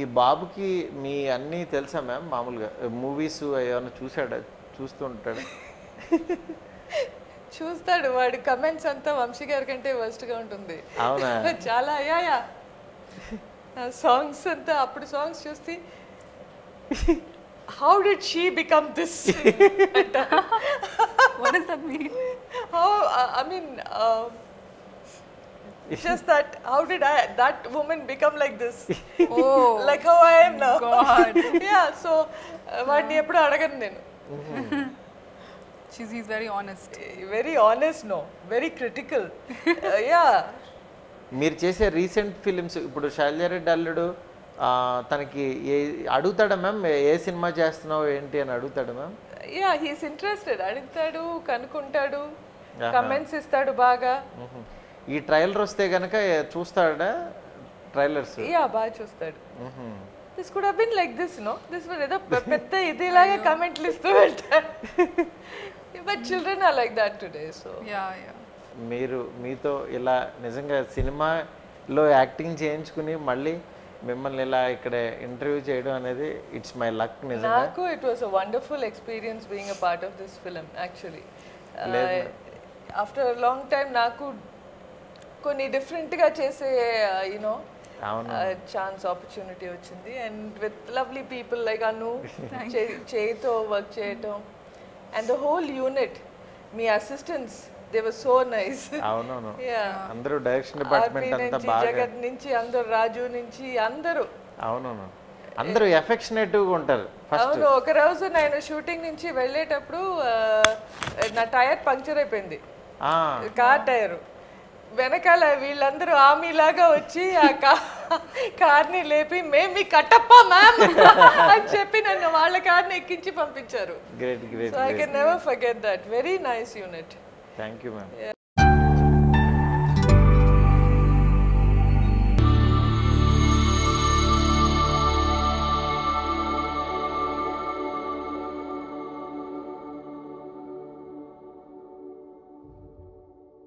బాబుకి మీ అన్నీ తెలుసా మ్యామ్ మామూలుగా మూవీస్ ఏమైనా చూసాడా చూస్తూ ఉంటాడా చూస్తాడు వాడి కమెంట్స్ అంతా వంశీ గారి కంటే worst గా ఉంటుంది అవునా చాలా యా యా సాంగ్స్ అంతా అప్పుడు సాంగ్స్ చూస్తే how did she become this What does that mean? How I mean just that how did i that woman become like this Oh, like how i am now God. yeah so uh, వాడిని ఎప్పుడు అడగను నేను She's, he's very honest. Very honest no very critical yeah మీరు చేసే recent films ఇప్పుడు శైలజారెడ్డి అల్లుడు ఆ, తనకి ఏ అడుగుతాడా మ్యామ్ ఏ సినిమా చేస్తున్నావు ఏంటి అని అడుగుతాడా మ్యామ్ యా హీస్ ఇంట్రెస్టెడ్ అడుగుతాడు కనుక్కుంటాడు కమెంట్స్ ఇస్తాడు బాగా ఈ ట్రైలర్ వస్తే కనుక చూస్తాడా ట్రైలర్స్ యా బాగా చూస్తాడు this could have been like this no this ఏదో పె- పెద్ద ఇదిలాగా కమెంట్లు ఇస్తూ వెళ్తాడు but children are like that today so Yeah, yeah. మీరు మీతో ఇలా నిజంగా సినిమాలో యాక్టింగ్ చేయించుకుని మళ్ళీ మిమ్మల్ని ఇలా ఇక్కడ ఇంటర్వ్యూ చేయడం అనేది ఇట్స్ మై లక్ నిజంగా నాకు it was a wonderful experience being a part of this film actually after long time నాకు కొన్ని డిఫరెంట్గా చేసే యూనో అవును ఛాన్స్ ఆపర్చునిటీ వచ్చింది and with lovely people like Anu చేయితో వర్క్ చేయటం అండ్ ద హోల్ యూనిట్ మీ assistants they were so nice అవునవును యా అందరూ డైరెక్షన్ ఆర్పి డిపార్ట్మెంట్ అంతా నుంచి బాగా జగత్ నుంచి అందరు రాజు నుంచి అందరూ అవునవును అందరూ ఎఫెక్షనేటివ్గా ఉంటారు ఫస్ట్ అవును ఒక రోజు నేను షూటింగ్ నుంచి వెళ్ళేటప్పుడు ఆ, నా టైర్ పంక్చర్ అయిపోయింది కార్ టైర్ వెనకాల వీళ్ళందరూ ఆమె లాగా వచ్చి ఆ కార్ని లేపి మేము మీ కట్టప్ప మ్యామ్ అని చెప్పి నన్ను వాళ్ళ కార్ని ఎక్కించి పంపించారు great great so I can never forget that very nice unit thank you ma'am